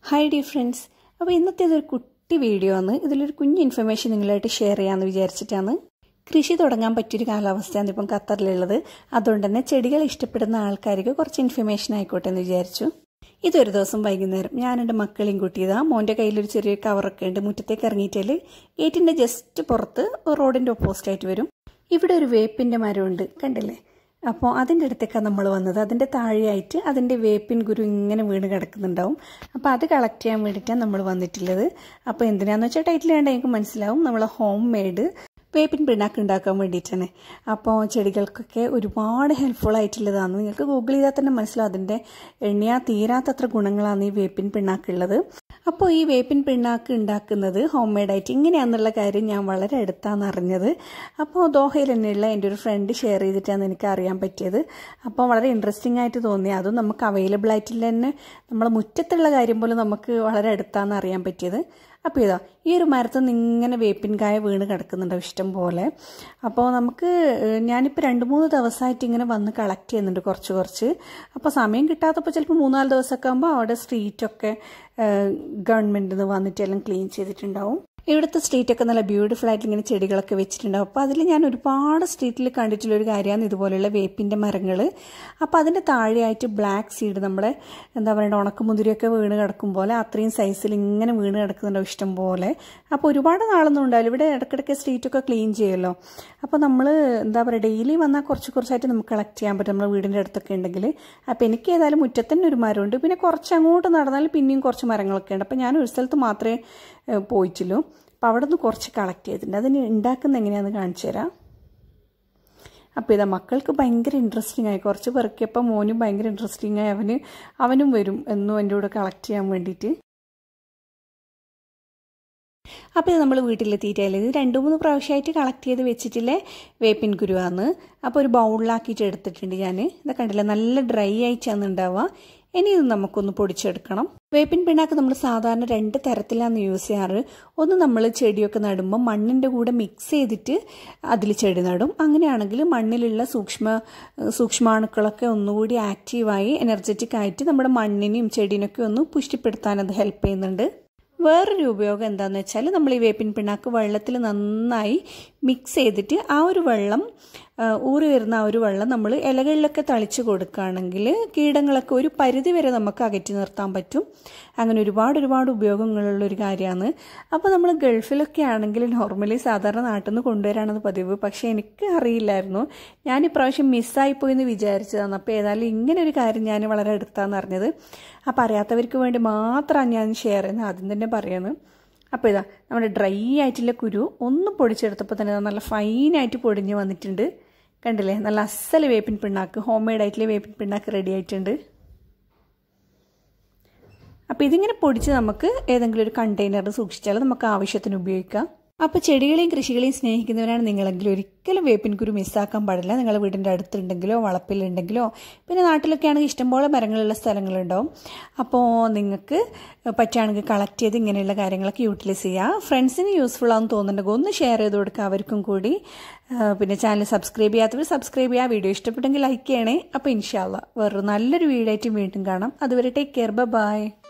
hi D friends അപ്പോൾ ഇന്നത്തെ ഇതൊരു കുട്ടി വീഡിയോ ആണ് ഇതിലൊരു കുഞ്ഞ് ഇൻഫർമേഷൻ നിങ്ങളായിട്ട് ഷെയർ ചെയ്യാമെന്ന് വിചാരിച്ചിട്ടാണ് കൃഷി തുടങ്ങാൻ പറ്റിയൊരു കാലാവസ്ഥയാണ് ഇപ്പം ഖത്തറിലുള്ളത് അതുകൊണ്ട് തന്നെ ചെടികൾ ഇഷ്ടപ്പെടുന്ന ആൾക്കാർക്ക് കുറച്ച് ഇൻഫർമേഷൻ ആയിക്കോട്ടെ എന്ന് വിചാരിച്ചു ഇതൊരു ദിവസം വൈകുന്നേരം ഞാൻ എൻ്റെ മക്കളെയും കൂട്ടിയതാ മോൻ്റെ കയ്യിലൊരു ചെറിയ കവറൊക്കെ ഉണ്ട് മുറ്റത്തേക്ക് ഇറങ്ങിയിട്ടാൽ ഗേറ്റിൻ്റെ ജസ്റ്റ് പുറത്ത് റോഡിൻ്റെ ഓപ്പോസിറ്റായിട്ട് വരും ഇവിടെ ഒരു വേപ്പിൻ്റെ മരമുണ്ട് കണ്ടില്ലേ അപ്പോൾ അതിൻ്റെ അടുത്തേക്കാണ് നമ്മൾ വന്നത് അതിൻ്റെ താഴെയായിട്ട് അതിൻ്റെ വേപ്പിൻ ഗുരു ഇങ്ങനെ വീണ് കിടക്കുന്നുണ്ടാവും അപ്പോൾ അത് കളക്ട് ചെയ്യാൻ വേണ്ടിയിട്ടാണ് നമ്മൾ വന്നിട്ടുള്ളത് അപ്പോൾ എന്തിനാന്ന് വെച്ചാൽ ടൈറ്റിൽ കണ്ടാൽ എനിക്ക് മനസ്സിലാവും നമ്മൾ ഹോം മെയ്ഡ് വേപ്പിൻ പിണ്ണാക്ക് ഉണ്ടാക്കാൻ വേണ്ടിയിട്ടാണ് അപ്പോൾ ചെടികൾക്കൊക്കെ ഒരുപാട് ഹെൽപ്ഫുൾ ആയിട്ടുള്ളതാണ് നിങ്ങൾക്ക് ഗൂഗിൾ ചെയ്താൽ തന്നെ മനസ്സിലാവും അതിൻ്റെ എണ്ണിയാ തീരാത്തത്ര ഗുണങ്ങളാണ് ഈ വേപ്പിൻ പിണ്ണാക്കുള്ളത് അപ്പോൾ ഈ വേപ്പിൻ പിണ്ണാക്ക് ഉണ്ടാക്കുന്നത് ഹോം മെയ്ഡായിട്ട് ഇങ്ങനെയാണെന്നുള്ള കാര്യം ഞാൻ വളരെ അടുത്താണ് അറിഞ്ഞത് അപ്പോൾ ദോഹയിൽ തന്നെയുള്ള എൻ്റെ ഒരു ഫ്രണ്ട് ഷെയർ ചെയ്തിട്ടാണ് എനിക്ക് അറിയാൻ പറ്റിയത് അപ്പോൾ വളരെ ഇൻട്രസ്റ്റിംഗ് ആയിട്ട് തോന്നി അതും നമുക്ക് അവൈലബിൾ ആയിട്ടുള്ള തന്നെ നമ്മളെ മുറ്റത്തുള്ള കാര്യം പോലും നമുക്ക് വളരെ അടുത്താണ് അറിയാൻ പറ്റിയത് അപ്പോൾ ഇതാ ഈ ഒരു മരത്തിൽ നിന്ന് ഇങ്ങനെ വേപ്പിൻ കായ വീണ് കിടക്കുന്നുണ്ടാവും ഇഷ്ടം പോലെ അപ്പോൾ നമുക്ക് ഞാനിപ്പോൾ രണ്ട് മൂന്ന് ദിവസമായിട്ട് ഇങ്ങനെ വന്ന് കളക്ട് ചെയ്യുന്നുണ്ട് കുറച്ച് കുറച്ച് അപ്പോൾ സമയം കിട്ടാത്തപ്പോൾ ചിലപ്പോൾ മൂന്നാല് ദിവസമൊക്കെ ആകുമ്പോൾ അവിടെ സ്ട്രീറ്റൊക്കെ ഗവൺമെൻറ്റിൽ നിന്ന് വന്നിട്ട് എല്ലാം ക്ലീൻ ചെയ്തിട്ടുണ്ടാവും ഇവിടുത്തെ സ്ട്രീറ്റൊക്കെ നല്ല ബ്യൂട്ടിഫുൾ ആയിട്ട് ഇങ്ങനെ ചെടികളൊക്കെ വെച്ചിട്ടുണ്ടാവും അപ്പോൾ അതിൽ ഞാൻ ഒരുപാട് സ്ട്രീറ്റിൽ കണ്ടിട്ടുള്ള ഒരു കാര്യമാണ് ഇതുപോലെയുള്ള വേപ്പിൻ്റെ മരങ്ങൾ അപ്പോൾ അതിൻ്റെ താഴെയായിട്ട് ബ്ലാക്ക് സീഡ് നമ്മുടെ എന്താ പറയുക ഉണക്കമുതിരിയൊക്കെ വീണ് കിടക്കും പോലെ അത്രയും സൈസിൽ ഇങ്ങനെ വീണ് കിടക്കുന്നുണ്ടാവും ഇഷ്ടം പോലെ അപ്പോൾ ഒരുപാട് നാളൊന്നും ഉണ്ടാവില്ല ഇവിടെ ഇടയ്ക്കിടയ്ക്ക് സ്ട്രീറ്റൊക്കെ ക്ലീൻ ചെയ്യുമല്ലോ അപ്പോൾ നമ്മൾ എന്താ പറയുക ഡെയിലി വന്നാൽ കുറച്ച് കുറച്ചായിട്ട് നമുക്ക് കളക്ട് ചെയ്യാൻ പറ്റും നമ്മുടെ വീടിൻ്റെ അടുത്തൊക്കെ ഉണ്ടെങ്കിൽ അപ്പോൾ എനിക്ക് ഏതായാലും മുറ്റത്തന്നെ ഒരു മരമുണ്ട് പിന്നെ കുറച്ച് അങ്ങോട്ട് നടന്നാൽ പിന്നെയും കുറച്ച് മരങ്ങളൊക്കെ ഉണ്ട് അപ്പോൾ ഞാൻ ഒരു സ്ഥലത്ത് മാത്രമേ പോയിട്ടുള്ളൂ അപ്പോൾ അവിടെ നിന്ന് കുറച്ച് കളക്ട് ചെയ്തിട്ടുണ്ട് അതിന് ഉണ്ടാക്കുന്ന എങ്ങനെയാണെന്ന് കാണിച്ചു തരാം അപ്പോൾ ഇതാ മക്കൾക്ക് ഭയങ്കര ഇൻട്രസ്റ്റിംഗ് ആയി കുറച്ച് പെറുക്കിയപ്പോൾ മോനും ഭയങ്കര ഇൻട്രസ്റ്റിംഗ് ആയി അവന് അവനും വരും എന്നും എൻ്റെ കൂടെ കളക്ട് ചെയ്യാൻ വേണ്ടിയിട്ട് അപ്പോൾ ഇത് നമ്മൾ വീട്ടിലെത്തിയിട്ടില്ല ഇത് രണ്ട് മൂന്ന് പ്രാവശ്യമായിട്ട് കളക്ട് ചെയ്ത് വെച്ചിട്ടില്ലേ വേപ്പിൻ കുരുവാന്ന് അപ്പോൾ ഒരു ബൗളിലാക്കിയിട്ട് എടുത്തിട്ടുണ്ട് ഞാൻ ഇത് കണ്ടില്ല നല്ല ഡ്രൈ ആയിട്ടാണ് ഉണ്ടാവുക ഇനി ഇത് നമുക്കൊന്ന് പൊടിച്ചെടുക്കണം വേപ്പിൻ പിണ്ണാക്ക് നമ്മൾ സാധാരണ രണ്ട് തരത്തിലാണ് യൂസ് ചെയ്യാറ് ഒന്ന് നമ്മൾ ചെടിയൊക്കെ നടുമ്പോൾ മണ്ണിൻ്റെ കൂടെ മിക്സ് ചെയ്തിട്ട് അതിൽ ചെടി നടും അങ്ങനെയാണെങ്കിൽ മണ്ണിലുള്ള സൂക്ഷ്മ സൂക്ഷ്മാണുക്കളൊക്കെ ഒന്നുകൂടി ആക്റ്റീവായി എനർജറ്റിക് ആയിട്ട് നമ്മുടെ മണ്ണിനെയും ചെടീനൊക്കെ ഒന്ന് പുഷ്ടിപ്പെടുത്താൻ അത് ഹെൽപ്പ് ചെയ്യുന്നുണ്ട് വേറൊരു ഉപയോഗം എന്താണെന്ന് വെച്ചാൽ നമ്മൾ ഈ വേപ്പിൻ പിണ്ണാക്ക് വെള്ളത്തിൽ നന്നായി മിക്സ് ചെയ്തിട്ട് ആ ഒരു വെള്ളം ഊറി വരുന്ന ആ ഒരു വെള്ളം നമ്മൾ ഇലകളിലൊക്കെ തളിച്ച് കൊടുക്കുകയാണെങ്കിൽ കീടങ്ങളൊക്കെ ഒരു പരിധി വരെ നമുക്ക് അകറ്റി നിർത്താൻ പറ്റും അങ്ങനെ ഒരുപാട് ഒരുപാട് ഉപയോഗങ്ങളുള്ള ഒരു കാര്യമാണ് അപ്പോൾ നമ്മൾ ഗൾഫിലൊക്കെ ആണെങ്കിൽ നോർമലി സാധാരണ നാട്ടിൽ നിന്ന് കൊണ്ടുവരാണെന്ന് പതിവ് പക്ഷേ എനിക്ക് അറിയില്ലായിരുന്നു ഞാൻ ഇപ്രാവശ്യം മിസ്സായിപ്പോയി എന്ന് വിചാരിച്ചതാണ് അപ്പോൾ ഏതായാലും ഇങ്ങനെ ഒരു കാര്യം ഞാൻ വളരെ അടുത്താന്ന് അറിഞ്ഞത് അപ്പോൾ അറിയാത്തവർക്ക് വേണ്ടി മാത്രമാണ് ഞാൻ ഷെയർ ചെയ്യുന്നത് ആദ്യം തന്നെ പറയുന്നത് അപ്പോൾ ഇതാ നമ്മുടെ ഡ്രൈ ആയിട്ടുള്ള കുരു ഒന്ന് പൊടിച്ചെടുത്തപ്പോൾ തന്നെ നല്ല ഫൈനായിട്ട് പൊടിഞ്ഞ് വന്നിട്ടുണ്ട് കണ്ടില്ലേ നല്ല അസൽ വേപ്പിൻ പിണ്ണാക്ക് ഹോം മെയ്ഡ് ആയിട്ടുള്ള വേപ്പിൻ പിണ്ണാക്ക് റെഡി ആയിട്ടുണ്ട് അപ്പോൾ ഇതിങ്ങനെ പൊടിച്ച് നമുക്ക് ഏതെങ്കിലും ഒരു കണ്ടെയ്നറിൽ സൂക്ഷിച്ചാൽ നമുക്ക് ആവശ്യത്തിന് ഉപയോഗിക്കാം അപ്പോൾ ചെടികളെയും കൃഷികളെയും സ്നേഹിക്കുന്നവരാണ് നിങ്ങളെങ്കിലും ഒരിക്കലും വേപ്പിൻ കുരു മിസ്സാക്കാൻ പാടില്ല നിങ്ങളുടെ വീടിൻ്റെ അടുത്തുണ്ടെങ്കിലോ വളപ്പിലുണ്ടെങ്കിലോ പിന്നെ നാട്ടിലൊക്കെ ആണെങ്കിൽ ഇഷ്ടംപോലെ മരങ്ങളുള്ള സ്ഥലങ്ങളുണ്ടാവും അപ്പോൾ നിങ്ങൾക്ക് പറ്റുകയാണെങ്കിൽ കളക്ട് ചെയ്ത് ഇങ്ങനെയുള്ള കാര്യങ്ങളൊക്കെ യൂട്ടിലൈസ് ചെയ്യുക ഫ്രണ്ട്സിന് യൂസ്ഫുൾ ആണെന്ന് തോന്നുന്നുണ്ടെങ്കിൽ ഒന്ന് ഷെയർ ചെയ്ത് കൊടുക്കുക അവർക്കും കൂടി പിന്നെ ചാനൽ സബ്സ്ക്രൈബ് ചെയ്യാത്തവർ സബ്സ്ക്രൈബ് ചെയ്യുക വീഡിയോ ഇഷ്ടപ്പെട്ടെങ്കിൽ ലൈക്ക് ചെയ്യണേ അപ്പോൾ ഇൻഷാല്ല വേറൊരു നല്ലൊരു വീഡിയോ ആയിട്ട് വീണ്ടും കാണാം അതുവരെ ടേക്ക് കെയർ ബൈ